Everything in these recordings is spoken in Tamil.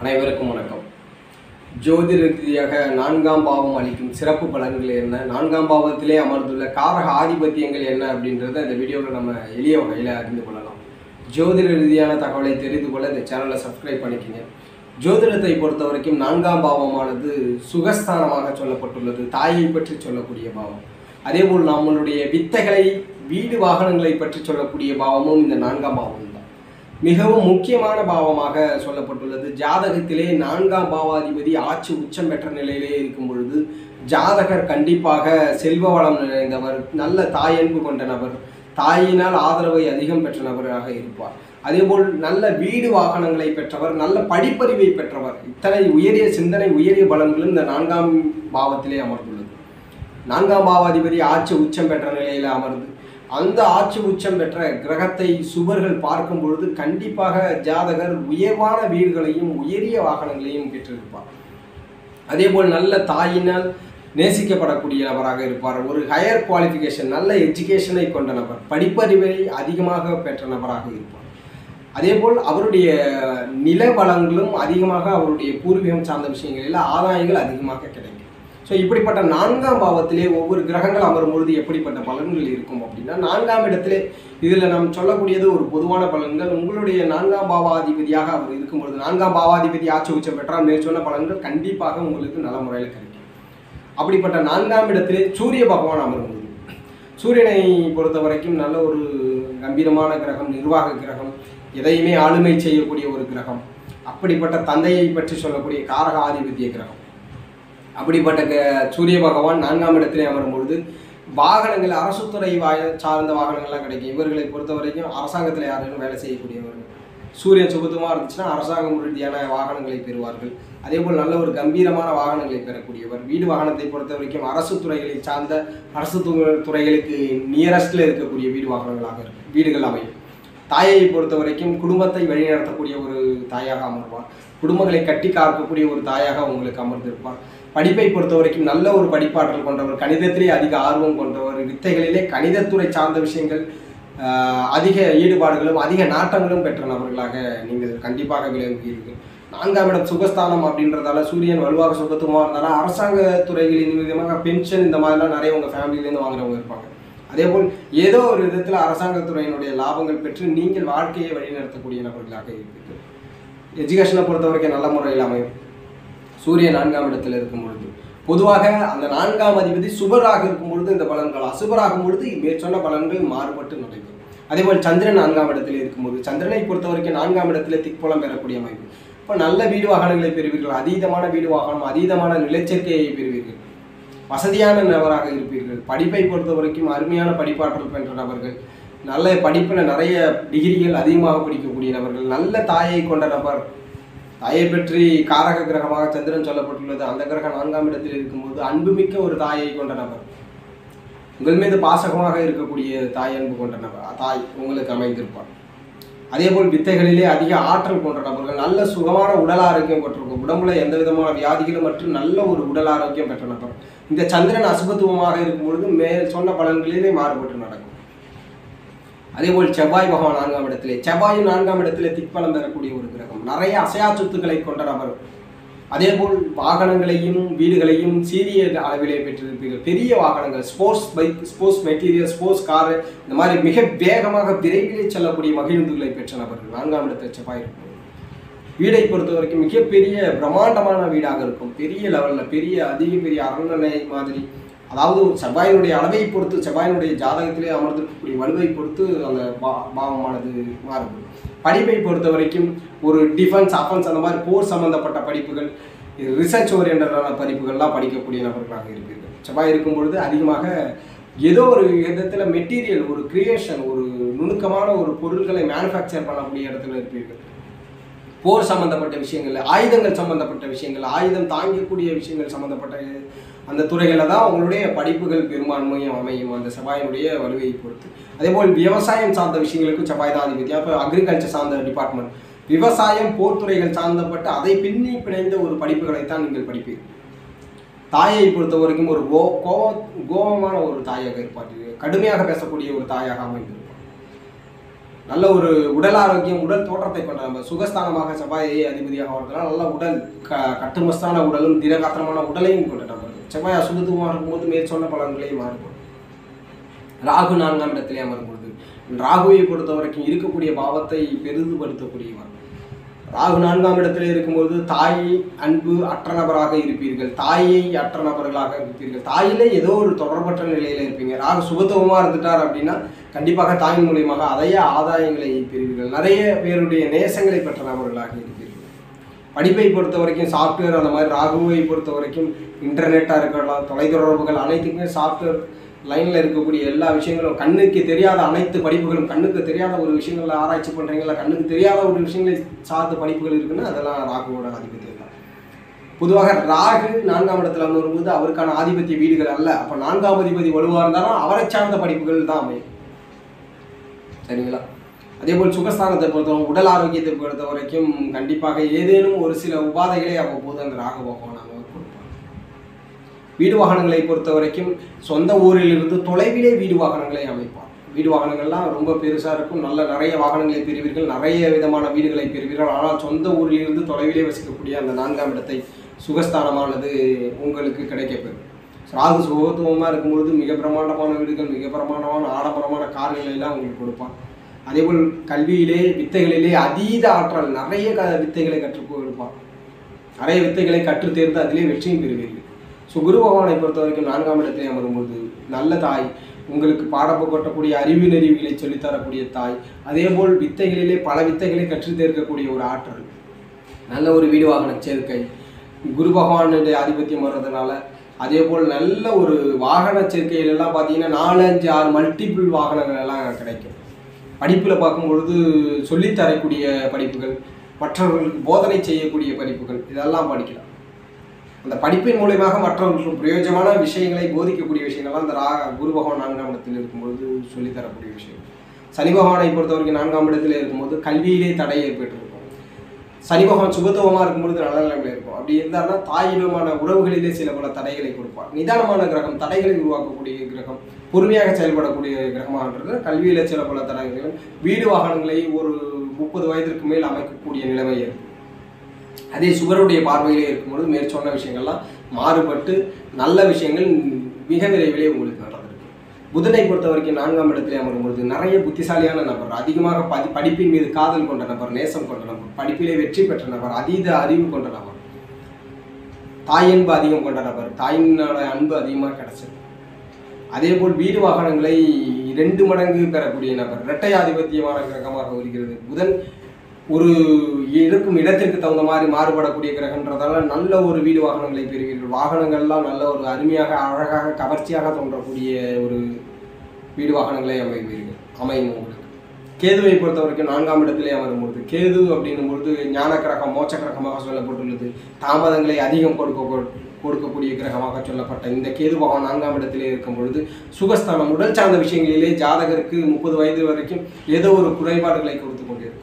அனைவருக்கும் வணக்கம் ஜோதிட ரீதியாக நான்காம் பாவம் அளிக்கும் சிறப்பு பலன்கள் என்ன நான்காம் பாவத்திலே அமர்ந்துள்ள காரக ஆதிபத்தியங்கள் என்ன அப்படின்றத இந்த வீடியோவில் நம்ம எளிய வகையில் அறிந்து கொள்ளலாம் ஜோதிட ரீதியான தகவலை தெரிந்து கொள்ள இந்த சேனலை சப்ஸ்கிரைப் பண்ணிக்கங்க ஜோதிடத்தை பொறுத்த வரைக்கும் நான்காம் பாவமானது சுகஸ்தானமாக சொல்லப்பட்டுள்ளது தாயை பற்றி சொல்லக்கூடிய பாவம் அதேபோல் நம்மளுடைய வித்தைகளை வீடு வாகனங்களை பற்றி சொல்லக்கூடிய பாவமும் இந்த நான்காம் பாவம் தான் மிகவும் முக்கியமான பாவமாக சொல்லப்பட்டுள்ளது ஜாதகத்திலே நான்காம் பாவாதிபதி ஆட்சி உச்சம் பெற்ற நிலையிலே இருக்கும் பொழுது ஜாதகர் கண்டிப்பாக செல்வ வளம் நிறைந்தவர் நல்ல தாயன்பு கொண்ட நபர் தாயினால் ஆதரவை அதிகம் பெற்ற நபராக இருப்பார் அதேபோல் நல்ல வீடு வாகனங்களை பெற்றவர் நல்ல படிப்பறிவை பெற்றவர் இத்தனை உயரிய சிந்தனை உயரிய பலன்களும் இந்த நான்காம் பாவத்திலே அமர்ந்துள்ளது நான்காம் பாவாதிபதி ஆட்சி உச்சம் பெற்ற நிலையில் அமர்ந்து அந்த ஆட்சி உச்சம் பெற்ற கிரகத்தை சுபர்கள் பார்க்கும் பொழுது கண்டிப்பாக ஜாதகர் உயர்வான வீடுகளையும் உயரிய வாகனங்களையும் பெற்றிருப்பார் அதேபோல் நல்ல தாயினால் நேசிக்கப்படக்கூடிய நபராக இருப்பார் ஒரு ஹையர் குவாலிஃபிகேஷன் நல்ல எஜுகேஷனை கொண்ட நபர் படிப்பறிவை அதிகமாக பெற்ற நபராக இருப்பார் அதேபோல் அவருடைய நில வளங்களும் அதிகமாக அவருடைய பூர்வீகம் சார்ந்த விஷயங்களில் ஆதாயங்கள் அதிகமாக கிடைக்கும் ஸோ இப்படிப்பட்ட நான்காம் பாவத்திலே ஒவ்வொரு கிரகங்கள் அமரும் பொழுது எப்படிப்பட்ட பலன்கள் இருக்கும் அப்படின்னா நான்காம் இடத்திலே இதில் நாம் சொல்லக்கூடியது ஒரு பொதுவான பலன்கள் உங்களுடைய நான்காம் பாவாதிபதியாக அவர் இருக்கும் பொழுது நான்காம் பாவாதிபதி ஆட்சி உச்சம் பெற்றால் மேற் சொன்ன பலன்கள் கண்டிப்பாக உங்களுக்கு நல்ல முறையில் கிடைக்கும் அப்படிப்பட்ட நான்காம் இடத்திலே சூரிய பகவான் அமரும் பொழுது சூரியனை பொறுத்த வரைக்கும் நல்ல ஒரு கம்பீரமான கிரகம் நிர்வாக கிரகம் எதையுமே ஆளுமை செய்யக்கூடிய ஒரு கிரகம் அப்படிப்பட்ட தந்தையை பற்றி சொல்லக்கூடிய காரக ஆதிபத்திய கிரகம் அப்படிப்பட்ட க- சூரிய பகவான் நான்காம் இடத்திலே அமரும் பொழுது வாகனங்கள் அரசு துறை வாய சார்ந்த வாகனங்கள்லாம் கிடைக்கும் இவர்களை பொறுத்த வரைக்கும் அரசாங்கத்தில் யாரும் வேலை செய்யக்கூடியவர்கள் சூரியன் சுபத்துவமாக இருந்துச்சுன்னா அரசாங்கம் ரீதியான வாகனங்களை பெறுவார்கள் அதேபோல் நல்ல ஒரு கம்பீரமான வாகனங்களை பெறக்கூடியவர் வீடு வாகனத்தை பொறுத்த வரைக்கும் அரசு துறைகளை சார்ந்த அரசு து- துறைகளுக்கு நியரஸ்டில் இருக்கக்கூடிய வீடு வாகனங்களாக இருக்கும் வீடுகள் அமையும் தாயை பொறுத்த வரைக்கும் குடும்பத்தை வழிநடத்தக்கூடிய ஒரு தாயாக அமர்வார் குடும்பங்களை கட்டி காக்கக்கூடிய ஒரு தாயாக உங்களுக்கு அமர்ந்திருப்பார் படிப்பை பொறுத்த வரைக்கும் நல்ல ஒரு படிப்பாற்றல் கொண்டவர் கணிதத்திலே அதிக ஆர்வம் கொண்டவர் வித்தைகளிலே கணிதத்துறை சார்ந்த விஷயங்கள் ஆஹ், அதிக ஈடுபாடுகளும் அதிக நாட்டங்களும் பெற்ற நபர்களாக நீங்கள் கண்டிப்பாக விளங்குவீர்கள் நான்காம் இடம் சுகஸ்தானம் அப்படின்றதால சூரியன் வலுவாக சுகத்துவமாக இருந்தாலும் அரசாங்க துறைகளின் விதமாக பென்ஷன் இந்த மாதிரிலாம் நிறைய உங்கள் ஃபேமிலியிலேருந்து வாங்குறவங்க இருப்பாங்க அதேபோல் ஏதோ ஒரு விதத்தில் அரசாங்கத்துறையினுடைய லாபங்கள் பெற்று நீங்கள் வாழ்க்கையை வழிநடத்தக்கூடிய நபர்களாக இருப்பீர்கள் எஜுகேஷனை பொறுத்த வரைக்கும் நல்ல முறையில் அமையும் சூரியன் நான்காம் இடத்தில் இருக்கும் பொழுது பொதுவாக அந்த நான்காம் அதிபதி சுபராக இருக்கும் பொழுது இந்த பலன்கள் அசுபராகும் பொழுது மேற்சொன்ன பலன்கள் மாறுபட்டு நடைபெறும் அதேபோல் சந்திரன் நான்காம் இடத்தில் இருக்கும்போது சந்திரனை பொறுத்த வரைக்கும் நான்காம் இடத்துல திக்பலம் பெறக்கூடிய அமைப்பு இப்போ நல்ல வீடு வாகனங்களை பெறுவீர்கள் அதீதமான வீடு வாகனம் அதீதமான நிலச்சரிக்கையை பெறுவீர்கள் வசதியான நபராக இருப்பீர்கள் படிப்பை பொறுத்த வரைக்கும் அருமையான படிப்பாற்றல் பெற்ற நபர்கள் நல்ல படிப்பில் நிறைய டிகிரிகள் அதிகமாக படிக்கக்கூடிய நபர்கள் நல்ல தாயை கொண்ட நபர் தாயை பற்றி காரக கிரகமாக சந்திரன் சொல்லப்பட்டுள்ளது அந்த கிரகம் நான்காம் இடத்தில் இருக்கும்போது அன்புமிக்க ஒரு தாயை கொண்ட நபர் உங்கள் மீது பாசகமாக இருக்கக்கூடிய தாய் அன்பு கொண்ட நபர் தாய் உங்களுக்கு அமைந்திருப்பார் அதேபோல் வித்தைகளிலே அதிக ஆற்றல் கொண்ட நபர்கள் நல்ல சுகமான உடல் ஆரோக்கியம் பெற்றிருக்கும் உடம்புல எந்த விதமான வியாதிகளும் மற்றும் நல்ல ஒரு உடல் ஆரோக்கியம் பெற்ற நபர் இந்த சந்திரன் அசுபத்துவமாக இருக்கும் பொழுது மேல் சொன்ன பலன்களிலே மாறுபட்டு நடக்கும் அதேபோல் செவ்வாய் பகவான் நான்காம் இடத்திலே செவ்வாயும் நான்காம் இடத்திலே திக்பலம் பெறக்கூடிய ஒரு கிரகம் நிறைய அசையா சொத்துக்களை கொண்ட நபர் அதேபோல் வாகனங்களையும் வீடுகளையும் சீரிய அளவிலே பெற்றிருப்பீர்கள் பெரிய வாகனங்கள் sports bike sports material sports car இந்த மாதிரி மிக வேகமாக விரைவிலே செல்லக்கூடிய மகிழுந்துகளை பெற்ற நபர்கள் நான்காம் இடத்தில் செவ்வாய் இருக்கும் வீடை பொறுத்த வரைக்கும் மிகப்பெரிய பிரம்மாண்டமான வீடாக இருக்கும் பெரிய லெவலில் பெரிய அதிக பெரிய அரண்மனை மாதிரி அதாவது ஒரு செவ்வாயினுடைய அளவை பொறுத்து செவ்வாயினுடைய ஜாதகத்திலே அமர்ந்திருக்கக்கூடிய வலுவை பொறுத்து அந்த பா பாவமானது மாறுபடும் படிப்பை பொறுத்த வரைக்கும் ஒரு டிஃபென்ஸ் அஃபென்ஸ் அந்த மாதிரி போர் சம்பந்தப்பட்ட படிப்புகள் ரிசர்ச் ஓரியன்டான படிப்புகள்லாம் படிக்கக்கூடிய நபர்களாக இருப்பீர்கள் செவ்வாய் இருக்கும் பொழுது அதிகமாக ஏதோ ஒரு விதத்தில் மெட்டீரியல் ஒரு கிரியேஷன் ஒரு நுணுக்கமான ஒரு பொருட்களை மேனுஃபேக்சர் பண்ணக்கூடிய இடத்துல இருப்பீர்கள் போர் சம்பந்தப்பட்ட விஷயங்கள் ஆயுதங்கள் சம்பந்தப்பட்ட விஷயங்கள் ஆயுதம் தாங்கக்கூடிய விஷயங்கள் சம்பந்தப்பட்ட அந்த துறைகளில் தான் உங்களுடைய படிப்புகள் பெரும்பான்மையும் அமையும் அந்த செவ்வாயினுடைய வலுவை பொறுத்து அதேபோல் விவசாயம் சார்ந்த விஷயங்களுக்கும் செவ்வாய் தான் அதிபதி அப்போ அக்ரிகல்ச்சர் சார்ந்த டிபார்ட்மெண்ட் விவசாயம் போர்த்துறைகள் சார்ந்தப்பட்ட அதை பின்னி பிணைந்த ஒரு படிப்புகளைத்தான் நீங்கள் படிப்பீர்கள் தாயை பொறுத்த வரைக்கும் ஒரு கோ கோவ கோபமான ஒரு தாயாக இருப்பார் கடுமையாக பேசக்கூடிய ஒரு தாயாக அமைந்திருப்பார் நல்ல ஒரு உடல் ஆரோக்கியம் உடல் தோற்றத்தை கொண்ட நம்ம சுகஸ்தானமாக செவ்வாயை அதிபதியாக வரதுனால நல்ல உடல் க கட்டுமஸ்தான உடலும் திடகாத்திரமான உடலையும் கொண்ட நபர் செவ்வாய் அசுத்தமாக இருக்கும்போது மேற் சொன்ன பலன்களையும் மாறுபடும் ராகு நான்காம் இடத்திலே அமரும்பொழுது ராகுவை பொறுத்த வரைக்கும் இருக்கக்கூடிய பாவத்தை பெரிதுபடுத்தக்கூடியவர் ராகு நான்காம் இடத்திலே இருக்கும்போது தாய் அன்பு அற்ற நபராக இருப்பீர்கள் தாயை அற்ற நபர்களாக இருப்பீர்கள் தாயிலே ஏதோ ஒரு தொடர்பற்ற நிலையில இருப்பீங்க ராகு சுகத்துவமா இருந்துட்டார் அப்படின்னா கண்டிப்பாக தாயின் மூலியமாக அதைய ஆதாயங்களை பெறுவீர்கள் நிறைய பேருடைய நேசங்களை பெற்ற நபர்களாக இருப்பீர்கள் படிப்பை பொறுத்த வரைக்கும் சாஃப்ட்வேர் அந்த மாதிரி ராகுவை பொறுத்த வரைக்கும் இன்டர்நெட்டாக இருக்கலாம் தொலைத்தொடர்புகள் அனைத்துக்குமே சாஃப்ட்வேர் லைனில் இருக்கக்கூடிய எல்லா விஷயங்களும் கண்ணுக்கு தெரியாத அனைத்து படிப்புகளும் கண்ணுக்கு தெரியாத ஒரு விஷயங்களில் ஆராய்ச்சி பண்ணுறீங்களா கண்ணுக்கு தெரியாத ஒரு விஷயங்களை சார்ந்த படிப்புகள் இருக்குன்னா அதெல்லாம் ராகுவோட ஆதிபத்தியம் தான் பொதுவாக ராகு நான்காம் இடத்துல வரும்போது அவருக்கான ஆதிபத்திய வீடுகள் அல்ல அப்போ நான்காம் அதிபதி வலுவாக இருந்தாலும் அவரை சார்ந்த படிப்புகள் தான் அமையும் சரிங்களா அதே போல் சுகஸ்தானத்தை பொறுத்தவரை உடல் ஆரோக்கியத்தை பொறுத்த வரைக்கும் கண்டிப்பாக ஏதேனும் ஒரு சில உபாதைகளை அவ்வப்போது அந்த ராகு பகவான் அவர் கொடுப்பார் வீடு வாகனங்களை பொறுத்த வரைக்கும் சொந்த ஊரில் இருந்து தொலைவிலே வீடு வாகனங்களை அமைப்பார் வீடு வாகனங்கள்லாம் ரொம்ப பெருசாக இருக்கும் நல்ல நிறைய வாகனங்களை பெறுவீர்கள் நிறைய விதமான வீடுகளை பெறுவீர்கள் ஆனால் சொந்த ஊரில் இருந்து தொலைவிலே வசிக்கக்கூடிய அந்த நான்காம் இடத்தை சுகஸ்தானமானது உங்களுக்கு கிடைக்கப்பெறும் ராகு சுகத்துவமாக இருக்கும்பொழுது மிக பிரமாண்டமான வீடுகள் மிக பிரமாண்டமான ஆடம்பரமான கார்களை எல்லாம் உங்களுக்கு கொடுப்பான் அதேபோல் கல்வியிலே வித்தைகளிலே அதீத ஆற்றல் நிறைய க வித்தைகளை கற்றுக் கொடுப்பான் நிறைய வித்தைகளை கற்றுத் தேர்ந்து அதிலே வெற்றியும் பெறுவீர்கள் ஸோ குரு பகவானை பொறுத்த வரைக்கும் நான்காம் இடத்திலே அமரும்போது நல்ல தாய் உங்களுக்கு பாடப்போட்டக்கூடிய அறிவு நெறிவுகளை சொல்லித்தரக்கூடிய தாய் அதேபோல் வித்தைகளிலே பல வித்தைகளை கற்றுத் தேர்க்கக்கூடிய ஒரு ஆற்றல் நல்ல ஒரு வீடு வாகன சேர்க்கை குரு பகவானுடைய ஆதிபத்தியம் வர்றதுனால அதே போல் நல்ல ஒரு வாகன சேர்க்கையில எல்லாம் பார்த்தீங்கன்னா நாலு அஞ்சு ஆறு மல்டிபிள் வாகனங்கள் எல்லாம் கிடைக்கும் படிப்பில் பார்க்கும் பொழுது சொல்லித் தரக்கூடிய படிப்புகள் மற்றவர்களுக்கு போதனை செய்யக்கூடிய படிப்புகள் இதெல்லாம் படிக்கலாம் அந்த படிப்பின் மூலியமாக மற்றவர்களுக்கு பிரயோஜனமான விஷயங்களை போதிக்கக்கூடிய விஷயங்கள்லாம் அந்த ரா குரு பகவான் நான்காம் இடத்தில் இருக்கும்பொழுது சொல்லித் தரக்கூடிய விஷயம் சனி பகவானை பொறுத்தவரைக்கும் நான்காம் இடத்தில் இருக்கும்போது கல்வியிலே தடை ஏற்பட்டிருக்கும் சனி பகவான் சுகத்துவமாக இருக்கும்பொழுது நல்ல நிலைமையில் இருக்கும் அப்படி இருந்தாருன்னா தாயிடமான உறவுகளிலே சில பல தடைகளை கொடுப்பார் நிதானமான கிரகம் தடைகளை உருவாக்கக்கூடிய கிரகம் பொறுமையாக செயல்படக்கூடிய கிரகமாகன்றது கல்வியில் சில பல தடைகளும் வீடு வாகனங்களை ஒரு முப்பது வயதிற்கு மேல் அமைக்கக்கூடிய நிலைமை இருக்கும் அதே சுவருடைய பார்வையிலே இருக்கும்பொழுது மேற்சொன்ன விஷயங்கள்லாம் மாறுபட்டு நல்ல விஷயங்கள் மிக விரைவிலே உங்களுக்கு நடந்திருக்கு புதனை பொறுத்த வரைக்கும் நான்காம் இடத்திலே அமரும்பொழுது நிறைய புத்திசாலியான நபர் அதிகமாக பதி படிப்பின் மீது காதல் கொண்ட நபர் நேசம் கொண்ட நபர் படிப்பிலே வெற்றி பெற்ற நபர் அதீத அறிவு கொண்ட நபர் தாயன்பு அதிகம் கொண்ட நபர் தாயினோட அன்பு அதிகமாக கிடைச்சது அதே போல் வீடு வாகனங்களை இரண்டு மடங்கு பெறக்கூடிய நபர் இரட்டை ஆதிபத்தியமான கிரகமாக வருகிறது புதன் ஒரு இருக்கும் இடத்திற்கு தகுந்த மாதிரி மாறுபடக்கூடிய கிரகன்றதால நல்ல ஒரு வீடு வாகனங்களை பெறுவீர்கள் வாகனங்கள்லாம் நல்ல ஒரு அருமையாக அழகாக கவர்ச்சியாக தோன்றக்கூடிய ஒரு வீடு வாகனங்களை அமைவீர்கள் அமையும் உங்களுக்கு கேதுவை பொறுத்த வரைக்கும் நான்காம் இடத்திலே அமரும்பொழுது கேது அப்படின்னும் பொழுது ஞான கிரகம் மோட்ச கிரகமாக சொல்லப்பட்டுள்ளது தாமதங்களை அதிகம் கொடுக்க கொடுக்கக்கூடிய கிரகமாக சொல்லப்பட்ட இந்த கேது பகவான் நான்காம் இடத்திலே இருக்கும் பொழுது சுகஸ்தானம் உடல் சார்ந்த விஷயங்களிலே ஜாதகருக்கு முப்பது வயது வரைக்கும் ஏதோ ஒரு குறைபாடுகளை கொடுத்து கொண்டிருக்கும்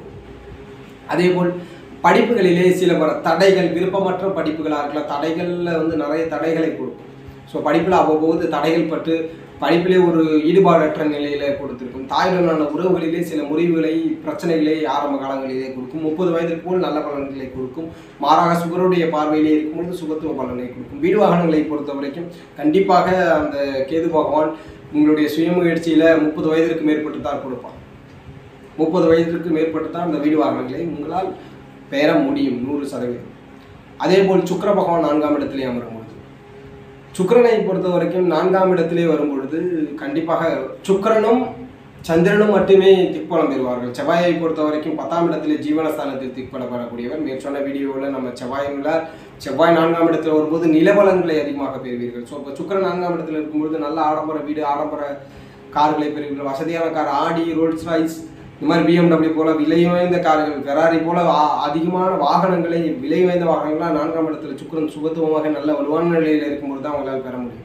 அதேபோல் படிப்புகளிலே சில பல தடைகள் விருப்பமற்ற படிப்புகளாக இருக்கலாம் தடைகளில் வந்து நிறைய தடைகளை கொடுக்கும் ஸோ படிப்பில் அவ்வப்போது தடைகள் பட்டு படிப்பிலே ஒரு ஈடுபாடற்ற நிலையில கொடுத்திருக்கும் தாயுடனான உறவுகளிலே சில முறிவுகளை பிரச்சனைகளை ஆரம்ப காலங்களிலே கொடுக்கும் முப்பது வயதிற்கு போல் நல்ல பலன்களை கொடுக்கும் மாறாக சுகருடைய பார்வையிலே இருக்கும்போது சுகத்துவ பலனை கொடுக்கும் வீடு வாகனங்களை பொறுத்த வரைக்கும் கண்டிப்பாக அந்த கேது பகவான் உங்களுடைய சுயமுயற்சியில முப்பது வயதிற்கு மேற்பட்டு தான் கொடுப்பான் முப்பது வயதிற்கு மேற்பட்டு தான் அந்த வீடு வாகனங்களை உங்களால் பெற முடியும் நூறு சதவீதம் அதே போல் சுக்கிர பகவான் நான்காம் இடத்திலே அமரும் பொழுது சுக்கிரனை பொறுத்த வரைக்கும் நான்காம் இடத்திலே வரும் பொழுது கண்டிப்பாக சுக்கிரனும் சந்திரனும் மட்டுமே திக்பலம் பெறுவார்கள் செவ்வாயை பொறுத்த வரைக்கும் பத்தாம் இடத்திலே ஜீவனஸ்தானத்தில் திக்பலம் பெறக்கூடியவர் மேற்சொன்ன வீடியோவில் நம்ம செவ்வாயுள்ள செவ்வாய் நான்காம் இடத்துல வரும்போது நிலபலன்களை அதிகமாக பெறுவீர்கள் ஸோ இப்போ சுக்கிரன் நான்காம் இடத்துல இருக்கும்பொழுது நல்ல ஆடம்பர வீடு ஆடம்பர கார்களை பெறுவீர்கள் வசதியான கார் ஆடி ரோல்ஸ் ராய்ஸ் இந்த மாதிரி பிஎம்டபிள்யூ போல விலை வாய்ந்த கார்கள் ஃபெராரி போல வா- அதிகமான வாகனங்களை விலை வாய்ந்த வாகனங்களாக நான்காம் இடத்துல சுக்கிரன் சுகத்துவமாக நல்ல வலுவான நிலையில் இருக்கும்போது தான் அவங்களால் பெற முடியும்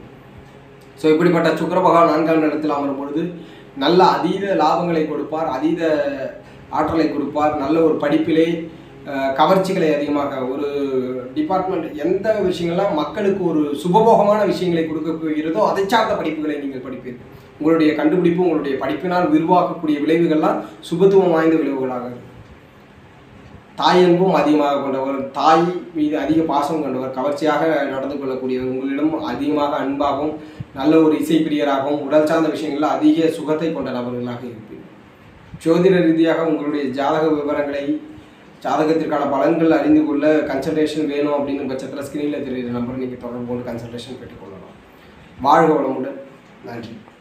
ஸோ இப்படிப்பட்ட சுக்கிர பகவான் நான்காம் இடத்தில் அமரும் பொழுது நல்ல அதீத லாபங்களை கொடுப்பார் அதீத ஆற்றலை கொடுப்பார் நல்ல ஒரு படிப்பிலே அஹ், கவர்ச்சிகளை அதிகமாக ஒரு டிபார்ட்மெண்ட் எந்த விஷயங்கள்லாம் மக்களுக்கு ஒரு சுபபோகமான விஷயங்களை கொடுக்க போகிறதோ அதை சார்ந்த படிப்புகளை நீங்கள் படிப்பீர்கள் உங்களுடைய கண்டுபிடிப்பு உங்களுடைய படிப்பினால் உருவாக்கக்கூடிய விளைவுகள்லாம் சுபத்துவம் வாய்ந்த விளைவுகளாக இருக்கும் தாய் அன்பும் அதிகமாக கொண்டவர் தாய் மீது அதிக பாசம் கொண்டவர் கவர்ச்சியாக நடந்து கொள்ளக்கூடியவர் உங்களிடம் அதிகமாக அன்பாகவும் நல்ல ஒரு இசைப்பிரியராகவும் உடல் சார்ந்த விஷயங்களில் அதிக சுகத்தை கொண்ட நபர்களாக இருப்பீர்கள் ஜோதிட ரீதியாக உங்களுடைய ஜாதக விவரங்களை ஜாதகத்திற்கான பலன்கள் அறிந்து கொள்ள கன்சல்டேஷன் வேணும் அப்படின்னு பட்சத்தில் ஸ்க்ரீனில் தெரியுற நம்பரை நீங்கள் தொடர்பு கொண்டு கன்சல்டேஷன் பெற்றுக்கொள்ளலாம் வாழ்க வளமுடன் நன்றி